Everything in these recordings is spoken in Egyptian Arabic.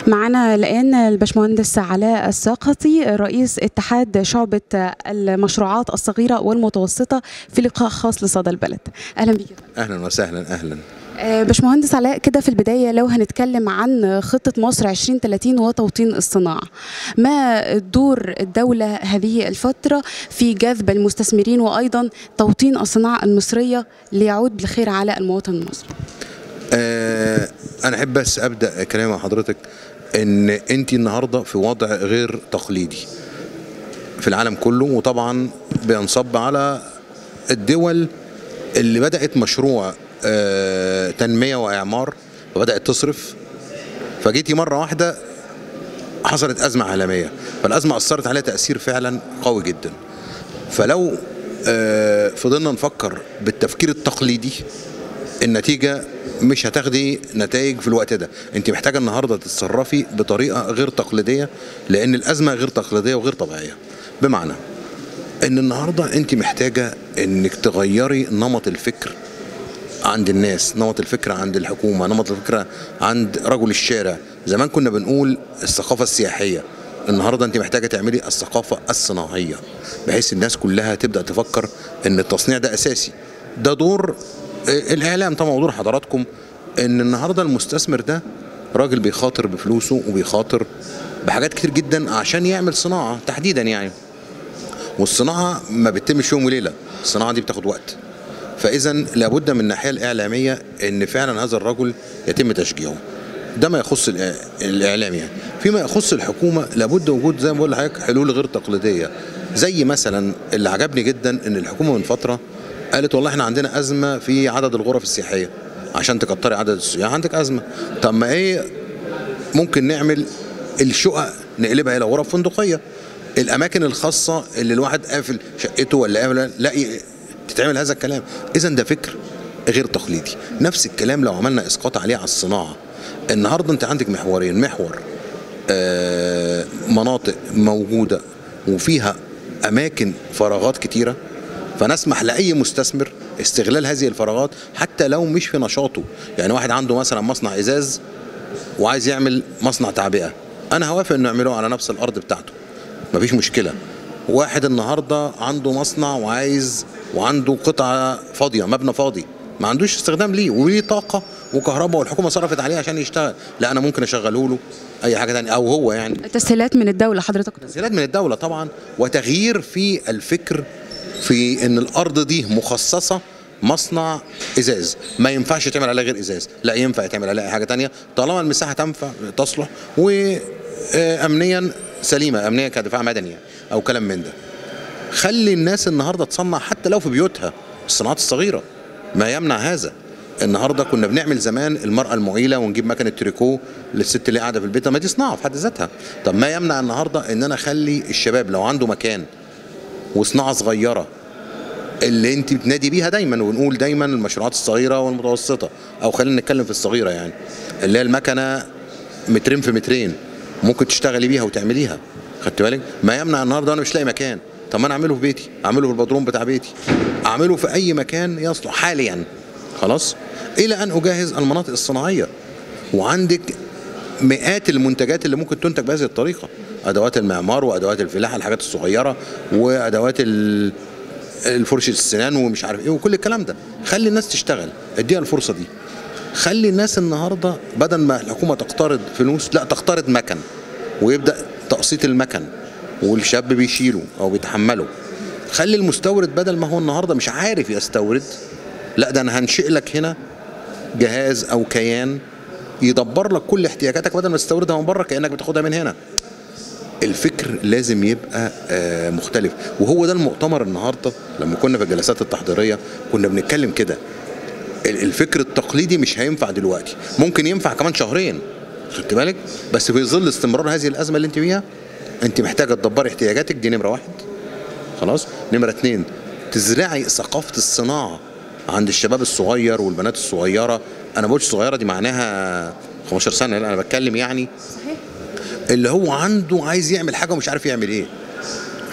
معنا الآن الباشمهندس علاء الساقطي رئيس اتحاد شعبة المشروعات الصغيرة والمتوسطة في لقاء خاص لصدى البلد أهلا بك اهلا وسهلا اهلا آه، باشمهندس علاء كده في البداية لو هنتكلم عن خطة مصر 2030 وتوطين الصناعة ما دور الدولة هذه الفترة في جذب المستثمرين وأيضا توطين الصناعة المصرية ليعود بالخير على المواطن المصري آه انا احب بس ابدا كلامي مع حضرتك ان انت النهارده في وضع غير تقليدي في العالم كله وطبعا بينصب على الدول اللي بدات مشروع آه تنميه واعمار وبدات تصرف فجيتي مره واحده حصلت ازمه عالميه فالازمه اثرت عليها تاثير فعلا قوي جدا فلو آه فضلنا نفكر بالتفكير التقليدي النتيجه مش هتاخدي نتائج في الوقت ده انت محتاجه النهارده تتصرفي بطريقه غير تقليديه لان الازمه غير تقليديه وغير طبيعيه بمعنى ان النهارده انت محتاجه انك تغيري نمط الفكر عند الناس نمط الفكر عند الحكومه نمط الفكر عند رجل الشارع زمان كنا بنقول الثقافه السياحيه النهارده انت محتاجه تعملي الثقافه الصناعيه بحيث الناس كلها تبدا تفكر ان التصنيع ده اساسي ده دور الاعلام طبعا ودور حضراتكم ان النهارده المستثمر ده راجل بيخاطر بفلوسه وبيخاطر بحاجات كتير جدا عشان يعمل صناعه تحديدا يعني والصناعه ما بتتمش يوم وليله الصناعه دي بتاخد وقت فاذا لابد من الناحيه الاعلاميه ان فعلا هذا الرجل يتم تشجيعه ده ما يخص الاعلام يعني فيما يخص الحكومه لابد وجود زي ما بقول لحضرتك حلول غير تقليديه زي مثلا اللي عجبني جدا ان الحكومه من فتره قالت والله احنا عندنا ازمه في عدد الغرف السياحيه عشان تكتري عدد السياح عندك ازمه طب ما ايه ممكن نعمل الشقق نقلبها الى غرف فندقيه الاماكن الخاصه اللي الواحد قافل شقته ولا قافل لا تتعمل هذا الكلام اذا ده فكر غير تقليدي نفس الكلام لو عملنا اسقاط عليه على الصناعه النهارده انت عندك محورين محور آه مناطق موجوده وفيها اماكن فراغات كتيره فنسمح لاي مستثمر استغلال هذه الفراغات حتى لو مش في نشاطه يعني واحد عنده مثلا مصنع ازاز وعايز يعمل مصنع تعبئه انا هوافق انه يعمله على نفس الارض بتاعته مفيش مشكله واحد النهارده عنده مصنع وعايز وعنده قطعه فاضيه مبنى فاضي ما عندوش استخدام ليه وليه طاقه وكهرباء والحكومه صرفت عليه عشان يشتغل لا انا ممكن اشغله له اي حاجه ثانيه او هو يعني تسهيلات من الدوله حضرتك تسهيلات من الدوله طبعا وتغيير في الفكر في ان الارض دي مخصصه مصنع ازاز ما ينفعش تعمل عليها غير ازاز لا ينفع يتعمل عليها حاجه تانية طالما المساحه تنفع تصلح وامنيا سليمه امنيا كدفاع مدني او كلام من ده خلي الناس النهارده تصنع حتى لو في بيوتها الصناعات الصغيره ما يمنع هذا النهارده كنا بنعمل زمان المراه المعيله ونجيب مكنه تريكو للست اللي قاعده في البيت ما دي صناعه في حد ذاتها طب ما يمنع النهارده ان انا اخلي الشباب لو عنده مكان وصناعه صغيره اللي انت بتنادي بيها دايما ونقول دايما المشروعات الصغيره والمتوسطه او خلينا نتكلم في الصغيره يعني اللي هي المكنه مترين في مترين ممكن تشتغلي بيها وتعمليها خدت بالك ما يمنع النهارده انا مش لاقي مكان طب ما انا اعمله في بيتي اعمله في البدروم بتاع بيتي اعمله في اي مكان يصلح حاليا خلاص الى ان اجهز المناطق الصناعيه وعندك مئات المنتجات اللي ممكن تنتج بهذه الطريقه ادوات المعمار وادوات الفلاحه الحاجات الصغيره وادوات الفرشه السنان ومش عارف ايه وكل الكلام ده خلي الناس تشتغل اديها الفرصه دي خلي الناس النهارده بدل ما الحكومه تقترض فلوس لا تقترض مكن ويبدا تقسيط المكن والشاب بيشيله او بيتحمله خلي المستورد بدل ما هو النهارده مش عارف يستورد لا ده انا هنشئ لك هنا جهاز او كيان يدبر لك كل احتياجاتك بدل ما تستوردها من بره كانك بتاخدها من هنا الفكر لازم يبقى آه مختلف وهو ده المؤتمر النهارده لما كنا في الجلسات التحضيريه كنا بنتكلم كده الفكر التقليدي مش هينفع دلوقتي ممكن ينفع كمان شهرين خدت بالك بس في ظل استمرار هذه الازمه اللي انت فيها انت محتاجه تدبري احتياجاتك دي نمره واحد خلاص نمره اتنين تزرعي ثقافه الصناعه عند الشباب الصغير والبنات الصغيره انا بقولش صغيره دي معناها 15 سنه لا انا بتكلم يعني صحيح اللي هو عنده عايز يعمل حاجه ومش عارف يعمل ايه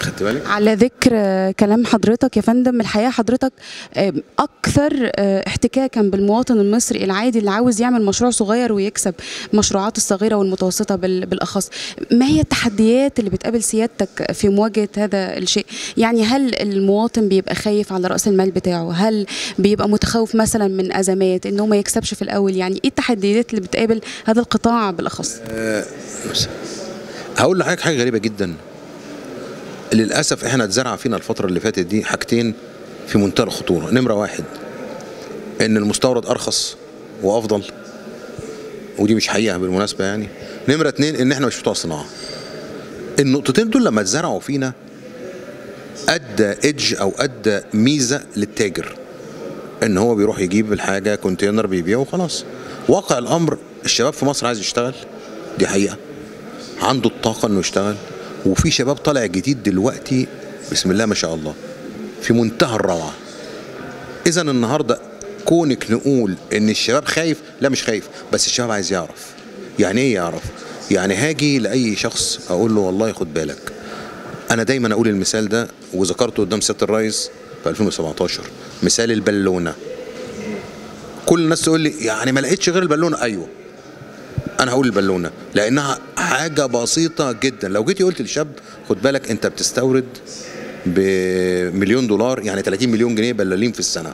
خدت بالك على ذكر آه، كلام حضرتك يا فندم الحقيقه حضرتك آه، اكثر آه، احتكاكا بالمواطن المصري العادي اللي عاوز يعمل مشروع صغير ويكسب المشروعات الصغيره والمتوسطه بال- بالاخص ما هي التحديات اللي بتقابل سيادتك في مواجهه هذا الشيء يعني هل المواطن بيبقى خايف على راس المال بتاعه هل بيبقى متخوف مثلا من ازمات انه ما يكسبش في الاول يعني ايه التحديات اللي بتقابل هذا القطاع بالاخص بس هقول لحضرتك حاجه غريبه جدا للاسف احنا اتزرع فينا الفتره اللي فاتت دي حاجتين في منتهى الخطوره نمره واحد ان المستورد ارخص وافضل ودي مش حقيقه بالمناسبه يعني نمره اتنين ان احنا مش بتوع صناعه النقطتين دول لما اتزرعوا فينا ادى ايدج او ادى ميزه للتاجر ان هو بيروح يجيب الحاجه كونتينر بيبيعه وخلاص واقع الامر الشباب في مصر عايز يشتغل دي حقيقه عنده الطاقه انه يشتغل وفي شباب طالع جديد دلوقتي بسم الله ما شاء الله في منتهى الروعه اذا النهارده كونك نقول ان الشباب خايف لا مش خايف بس الشباب عايز يعرف يعني ايه يعرف يعني هاجي لاي شخص اقول له والله خد بالك انا دايما اقول المثال ده وذكرته قدام سياده الرئيس في 2017 مثال البالونه كل الناس تقول لي يعني ما لقيتش غير البالونه ايوه انا هقول البالونه لانها حاجه بسيطه جدا لو جيتي قلت للشاب خد بالك انت بتستورد بمليون دولار يعني 30 مليون جنيه بلالين في السنه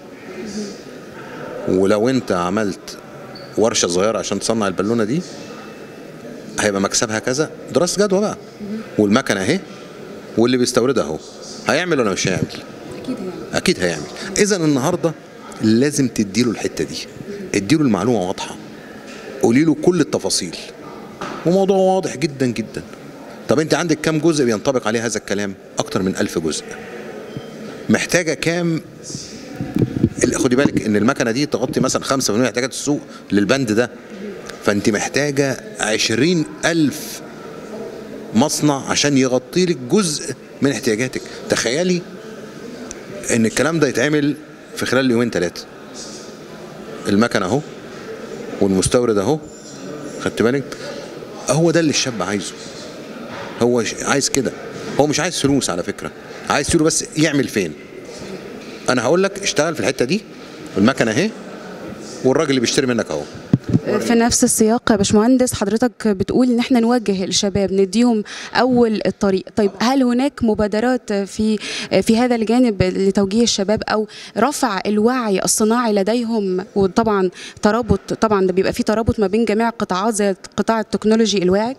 ولو انت عملت ورشه صغيره عشان تصنع البالونه دي هيبقى مكسبها كذا دراسه جدوى بقى والمكنه اهي واللي بيستوردها اهو هيعمل ولا مش هيعمل اكيد هيعمل اذا النهارده لازم تديله الحته دي اديله المعلومه واضحه قولي له كل التفاصيل وموضوع واضح جدا جدا طب انت عندك كام جزء بينطبق عليه هذا الكلام اكتر من ألف جزء محتاجه كام ال- خدي بالك ان المكنه دي تغطي مثلا 5% من احتياجات السوق للبند ده فانت محتاجه 20 ألف مصنع عشان يغطي لك جزء من احتياجاتك تخيلي ان الكلام ده يتعمل في خلال يومين ثلاثه المكنه اهو والمستورد اهو خدت بالك هو ده اللي الشاب عايزه هو ش- عايز كده هو مش عايز فلوس على فكره عايز تقول بس يعمل فين انا هقول لك اشتغل في الحته دي والمكنه اهي والراجل اللي بيشتري منك اهو في نفس السياق يا باشمهندس حضرتك بتقول ان احنا نوجه الشباب نديهم اول الطريق طيب هل هناك مبادرات في في هذا الجانب لتوجيه الشباب او رفع الوعي الصناعي لديهم وطبعا ترابط طبعا ده بيبقى في ترابط ما بين جميع القطاعات زي قطاع التكنولوجي الواعي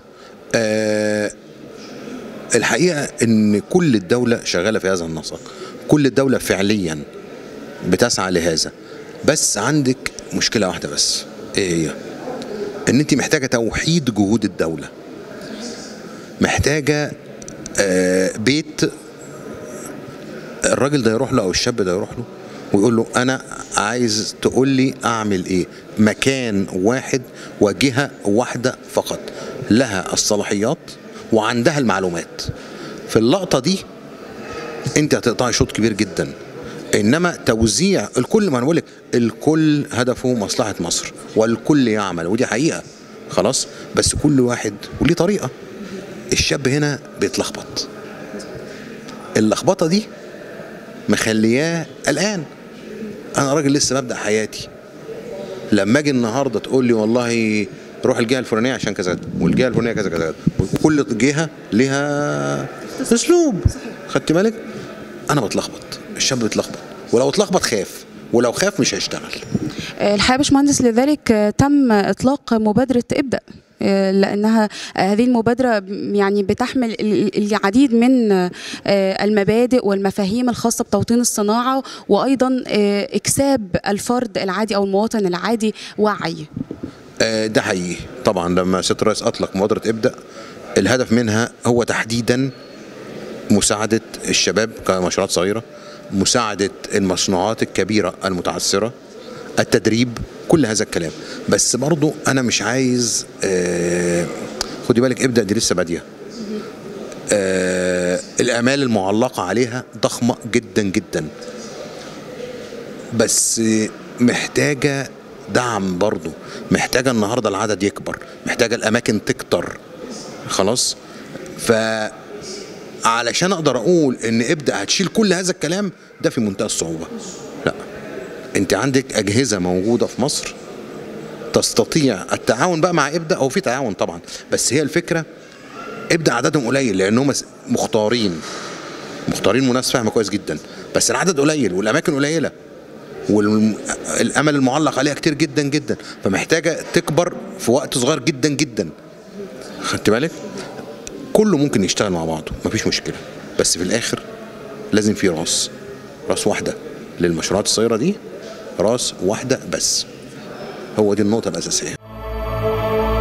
آه الحقيقه ان كل الدوله شغاله في هذا النسق كل الدوله فعليا بتسعى لهذا بس عندك مشكله واحده بس ايه هي ان انت محتاجه توحيد جهود الدوله محتاجه آه بيت الراجل ده يروح له او الشاب ده يروح له ويقول له انا عايز تقول لي اعمل ايه مكان واحد وجهه واحده فقط لها الصلاحيات وعندها المعلومات في اللقطه دي انت هتقطعي شوط كبير جدا انما توزيع الكل ما انا بقول لك الكل هدفه مصلحه مصر والكل يعمل ودي حقيقه خلاص بس كل واحد وليه طريقه الشاب هنا بيتلخبط اللخبطه دي مخلياه قلقان انا راجل لسه ببدا حياتي لما اجي النهارده تقول لي والله روح الجهه الفلانيه عشان كذا والجهه الفلانيه كذا كذا وكل جهه لها اسلوب خدت بالك انا بتلخبط الشاب بيتلخبط ولو اتلخبط خاف ولو خاف مش هيشتغل الحقيقه يا باشمهندس لذلك تم اطلاق مبادره ابدا لانها هذه المبادره يعني بتحمل العديد من المبادئ والمفاهيم الخاصه بتوطين الصناعه وايضا اكساب الفرد العادي او المواطن العادي وعي ده حقيقي طبعا لما سياده الرئيس اطلق مبادره ابدا الهدف منها هو تحديدا مساعده الشباب كمشروعات صغيره مساعده المصنوعات الكبيره المتعثره التدريب كل هذا الكلام بس برضو انا مش عايز آه خدي بالك ابدا دي لسه باديه آه الامال المعلقه عليها ضخمه جدا جدا بس محتاجه دعم برضو محتاجه النهارده العدد يكبر محتاجه الاماكن تكتر خلاص ف علشان اقدر اقول ان ابدا هتشيل كل هذا الكلام ده في منتهى الصعوبه لا انت عندك اجهزه موجوده في مصر تستطيع التعاون بقى مع ابدا هو في تعاون طبعا بس هي الفكره ابدا عددهم قليل لانهم مختارين مختارين مناس فاهمه كويس جدا بس العدد قليل والاماكن قليله والامل المعلق عليها كتير جدا جدا فمحتاجه تكبر في وقت صغير جدا جدا خدت بالك كله ممكن يشتغل مع بعضه مفيش مشكله بس في الاخر لازم في راس راس واحده للمشروعات الصغيره دي راس واحده بس هو دي النقطه الاساسيه